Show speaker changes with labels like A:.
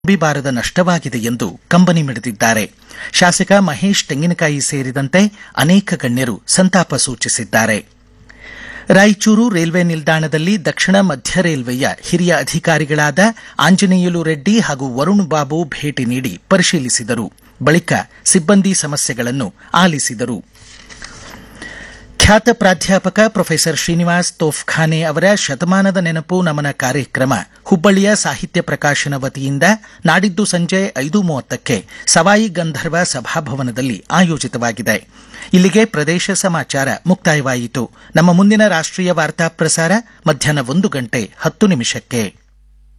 A: ಬಾರದ ನಷ್ಟವಾಗಿದೆ ಎಂದು ಕಂಬನಿ ಮಿಡಿದಿದ್ದಾರೆ ಶಾಸಕ ಮಹೇಶ್ ತೆಂಗಿನಕಾಯಿ ಸೇರಿದಂತೆ ಅನೇಕ ಗಣ್ಯರು ಸಂತಾಪ ಸೂಚಿಸಿದ್ದಾರೆ ರಾಯಚೂರು ರೈಲ್ವೆ ನಿಲ್ದಾಣದಲ್ಲಿ ದಕ್ಷಿಣ ಮಧ್ಯ ರೈಲ್ವೆಯ ಹಿರಿಯ ಅಧಿಕಾರಿಗಳಾದ ಆಂಜನೇಯುಲು ರೆಡ್ಡಿ ಹಾಗೂ ವರುಣ್ ಬಾಬು ಭೇಟಿ ನೀಡಿ ಪರಿಶೀಲಿಸಿದರು ಬಳಿಕ ಸಿಬ್ಬಂದಿ ಸಮಸ್ಯೆಗಳನ್ನು ಆಲಿಸಿದರು ಖ್ಯಾತ ಪ್ರಾಧ್ಯಾಪಕ ಪ್ರೊಫೆಸರ್ ಶ್ರೀನಿವಾಸ್ ತೋಫ್ಖಾನೆ ಅವರ ಶತಮಾನದ ನೆನಪು ನಮನ ಕಾರ್ಯಕ್ರಮ ಹುಬ್ಬಳ್ಳಿಯ ಸಾಹಿತ್ಯ ಪ್ರಕಾಶನ ವತಿಯಿಂದ ನಾಡಿದ್ದು ಸಂಜೆ ಐದು ಮೂವತ್ತಕ್ಕೆ ಸವಾಯಿ ಗಂಧರ್ವ ಸಭಾಭವನದಲ್ಲಿ ಆಯೋಜಿತವಾಗಿದೆ ಇಲ್ಲಿಗೆ ಪ್ರದೇಶ ಸಮಾಚಾರ ಮುಕ್ತಾಯವಾಯಿತು ನಮ್ಮ ಮುಂದಿನ ರಾಷ್ಟೀಯ ವಾರ್ತಾ ಪ್ರಸಾರ ಮಧ್ಯಾಹ್ನ ಒಂದು ಗಂಟೆ ಹತ್ತು ನಿಮಿಷಕ್ಕೆ